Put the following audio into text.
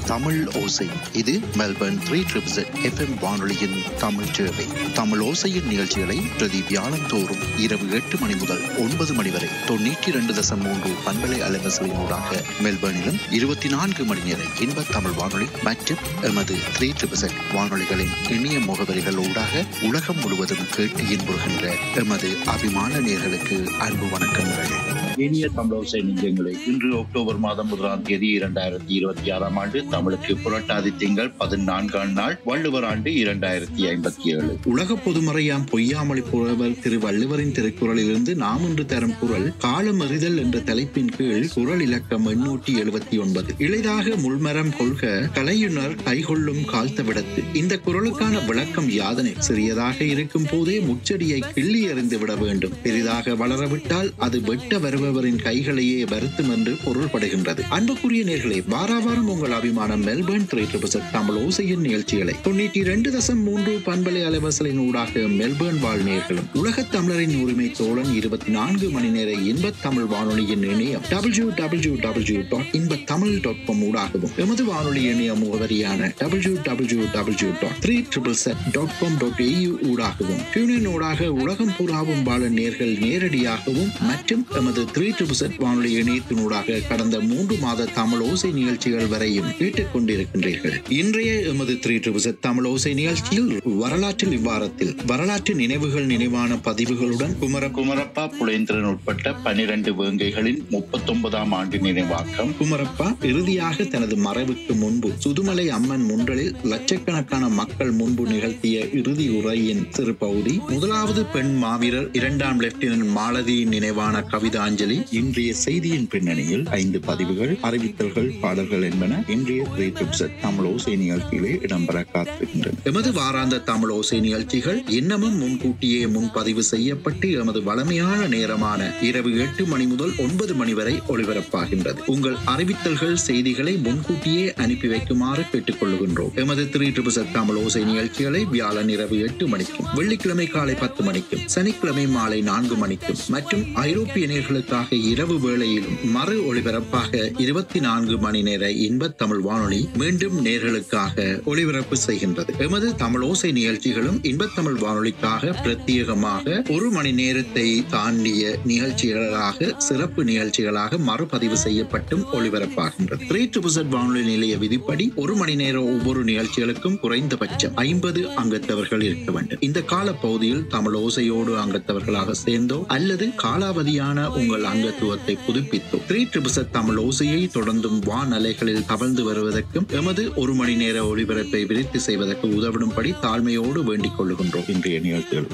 தமிழ் ஓசை இது Melbourne three triple FM வானொலியின் தமிழ் சேவை தமிழ் ஓசையின் நிகழ்ச்சிகளை பிரதி வியாழம் தோறும் இரவு எட்டு மணி முதல் ஒன்பது மணி வரை தொண்ணூற்றி இரண்டு தசம் மூன்று பண்பலை அலைவசலினூடாக மெல்பர்னிலும் இருபத்தி நான்கு மணி நேர இன்ப தமிழ் வானொலி மற்றும் எமது த்ரீ ட்ரிபிள் வானொலிகளின் இணைய முகவரிகள் ஊடாக உலகம் முழுவதும் கேட்டு இன்புறுகின்ற எமது அபிமான நேர்களுக்கு அன்பு வணக்கங்கள் இனிய தமிழோசை நெஞ்சங்களே இன்று அக்டோபர் மாதம் முதலாம் தேதி இரண்டாயிரத்தி இருபத்தி ஆறாம் ஆண்டு தமிழுக்கு புரட்டாதி திங்கள் பதினான்காம் நாள் வள்ளுவர் ஆண்டு இரண்டாயிரத்தி ஐம்பத்தி ஏழு உலக பொதுமறையாம் பொய்யாமொழி புலவர் திரு வள்ளுவரின் திருக்குறளிலிருந்து நாம் இன்று தரும் குரல் காலமறிதல் என்ற தலைப்பின் கீழ் குரல் இலக்கம் எண்ணூற்றி எழுபத்தி ஒன்பது இளைதாக முள்மரம் கொள்க கலையுணர் கைகொள்ளும் கால்த்த விடத்து இந்த குரலுக்கான விளக்கம் யாதனை சிறியதாக இருக்கும் போதே முச்சடியை கிள்ளி எறிந்து விட வேண்டும் பெரிதாக வளரவிட்டால் அது வெட்ட வருபவரின் கைகளையே வருத்தும் என்று பொருள்படுகின்றது அன்புக்குரிய நேர்களே வாராவாரம் உங்கள் அபிமானம் மெல்பர்ன் த்ரீ ட்ரிபிள் தமிழ் ஓசையின் நிகழ்ச்சிகளை தொண்ணூற்றி இரண்டு தசம் மூன்று பண்பலை அலைவசலின் ஊடாக மெல்பர்ன் வாழ் நேர்களும் உலகத் தமிழரின் உரிமை தோழன் இருபத்தி நான்கு மணி நேர இன்பத் தமிழ் வானொலியின் இணையம் டபிள்யூ டபிள்யூ டபிள்யூ டாட் இன்ப தமிழ் டாட் காம் ஊடாகவும் எமது வானொலி இணைய முகவரியான W W W dot three triple zed dot com dot AU ஊடாகவும் டியூனின் ஊடாக உலகம் பூராவும் வாழ நேர்கள் நேரடியாகவும் மற்றும் எமது த்ரீ ட்ரிபிள் செட் வானொலி இணையத்தினூடாக கடந்த மூன்று மாத தமிழ் ஓசை நிகழ்ச்சிகள் வரையும் கேட்டுக் கொண்டிருக்கின்றீர்கள் இன்றைய எமது த்ரீ ட்ரிபிள் செட் தமிழ் ஓசை நிகழ்ச்சியில் வரலாற்றில் இவ்வாரத்தில் வரலாற்று நினைவுகள் நினைவான பதிவுகளுடன் குமர குமரப்பா புலேந்திரன் உட்பட்ட பனிரெண்டு வேங்கைகளின் முப்பத்தொன்பதாம் ஆண்டு நினைவாக்கம் குமரப்பா இறுதியாக தனது மறைவுக்கு முன்பு சுதுமலை அம்மன் முன்றலில் லட்சக்கணக்கான மக்கள் முன்பு நிகழ்த்திய இறுதி உரையின் சிறு பகுதி முதலாவது பெண் மாவீரர் இரண்டாம் லெப்டினன்ட் மாலதியின் நினைவான கவிதாஞ்சலி இன்றைய செய்தியின் பின்னணியில் ஐந்து பதிவுகள் அறிவித்தல்கள் பாடல்கள் என்பன இன்றைய த்ரீ டிப்ஸ் தமிழ் ஓசை நிகழ்ச்சியிலே இடம்பெற காத்திருக்கின்றன எமது வாராந்த தமிழ் ஓசை நிகழ்ச்சிகள் இன்னமும் முன்கூட்டியே முன்பதிவு செய்யப்பட்டு எமது வளமையான நேரமான இரவு எட்டு மணி முதல் ஒன்பது மணி வரை ஒளிபரப்பாகின்றது உங்கள் அறிவித்தல்கள் செய்திகளை முன்கூட்டியே அனுப்பி வைக்குமாறு கேட்டுக் கொள்கின்றோம் எமது த்ரீ ட்ரிபிள் தமிழ் ஓசை நிகழ்ச்சிகளை வியாழன் இரவு எட்டு மணிக்கும் வெள்ளிக்கிழமை காலை பத்து மணிக்கும் சனிக்கிழமை மாலை நான்கு மணிக்கும் மற்றும் ஐரோப்பிய நேர்களுக்காக இரவு வேளையிலும் மறு ஒளிபரப்பாக இருபத்தி நான்கு மணி நேர இன்ப தமிழ் வானொலி மீண்டும் நேர்களுக்காக ஒளிபரப்பு செய்கின்றது எமது தமிழ் ஓசை நிகழ்ச்சிகளும் இன்ப தமிழ் வானொலிக்காக பிரத்யேகமாக ஒரு மணி நேரத்தை தாண்டிய நிகழ்ச்சிகளாக சிறப்பு நிகழ்ச்சிகளாக மறுபதிவு செய்யப்பட்டும் ஒளிபரப்பாகின்றது த்ரீ ட்ரிபிள் வானொலி நிலைய விதிப்படி ஒரு மணி நேர ஒவ்வொரு நிகழ்ச்சிகளுக்கும் குறைந்தபட்சம் ஐம்பது அங்கத்தவர்கள் இருக்க வேண்டும் இந்த கால பகுதியில் தமிழ் ஓசையோடு அங்கத்தவர்களாக சேர்ந்தோ அல்லது காலாவதியான உங்கள் அங்கத்துவத்தை புதுப்பித்தோ த்ரீ ட்ரிபிள் தமிழ் ஓசையை தொடர்ந்தும் வான் அலைகளில் தவழ்ந்து வருவதற்கும் எமது ஒரு மணி நேர ஒளிபரப்பை விருத்தி செய்வதற்கு உதவிடும்படி தாழ்மையோடு வேண்டிக் கொள்ளுகின்றோம் இன்றைய நிகழ்ச்சிகள்